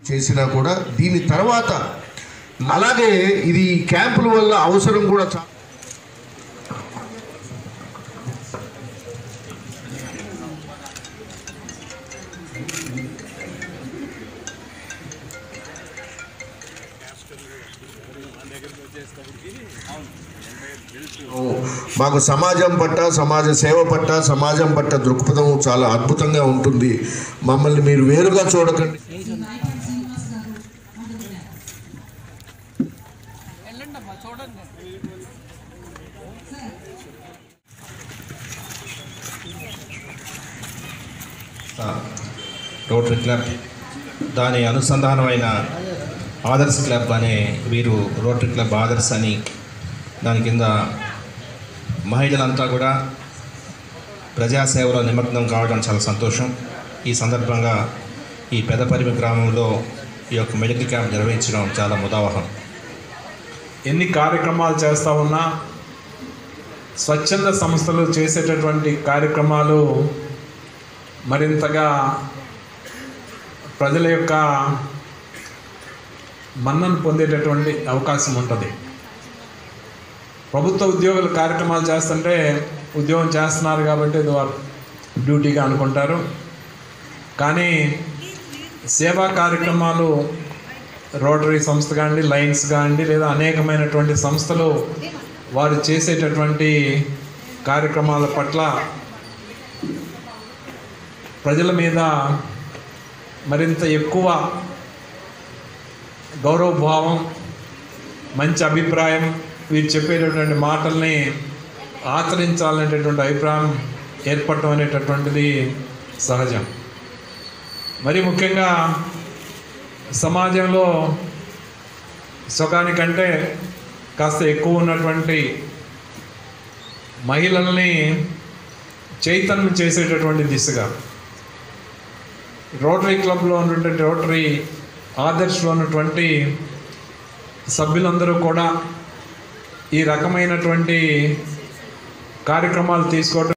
చేసినా కూడా దీని తర్వాత అలాగే ఇది క్యాంపుల వల్ల అవసరం కూడా చాలా మాకు సమాజం పట్ల సమాజ సేవ పట్ల సమాజం పట్ల దృక్పథం చాలా అద్భుతంగా ఉంటుంది మమ్మల్ని మీరు వేరుగా చూడకండి రోటరీ క్లబ్ దాని అనుసంధానమైన ఆదర్శ్ క్లబ్ అనే వీరు రోటరీ క్లబ్ ఆదర్శ్ అని దాని కింద మహిళలంతా కూడా ప్రజాసేవలో నిమగ్నం కావడం చాలా సంతోషం ఈ సందర్భంగా ఈ పెదపరిమి గ్రామంలో ఈ యొక్క మెడికల్ క్యాంప్ నిర్వహించడం చాలా ముదావహం ఎన్ని కార్యక్రమాలు చేస్తూ ఉన్నా స్వచ్ఛంద సంస్థలు చేసేటటువంటి కార్యక్రమాలు మరింతగా ప్రజల యొక్క మన్నను పొందేటటువంటి అవకాశం ఉంటుంది ప్రభుత్వ ఉద్యోగులు కార్యక్రమాలు చేస్తుంటే ఉద్యోగం చేస్తున్నారు కాబట్టి ఇది వారు డ్యూటీగా అనుకుంటారు కానీ సేవా కార్యక్రమాలు రోటరీ సంస్థ కానివ్వండి లైన్స్ కానివ్వండి లేదా అనేకమైనటువంటి సంస్థలు వారు చేసేటటువంటి కార్యక్రమాల పట్ల ప్రజల మీద మరింత ఎక్కువ గౌరవభావం మంచి అభిప్రాయం వీరు చెప్పేటటువంటి మాటల్ని ఆచరించాలనేటటువంటి అభిప్రాయం ఏర్పడటం అనేటటువంటిది సహజం మరి ముఖ్యంగా సమాజంలో సుఖానికంటే కాస్త ఎక్కువ ఉన్నటువంటి మహిళల్ని చైతన్యం చేసేటటువంటి దిశగా రోటరీ క్లబ్లో ఉన్నటువంటి రోటరీ ఆదర్శ్లో ఉన్నటువంటి సభ్యులందరూ కూడా ఈ రకమైనటువంటి కార్యక్రమాలు తీసుకోవడం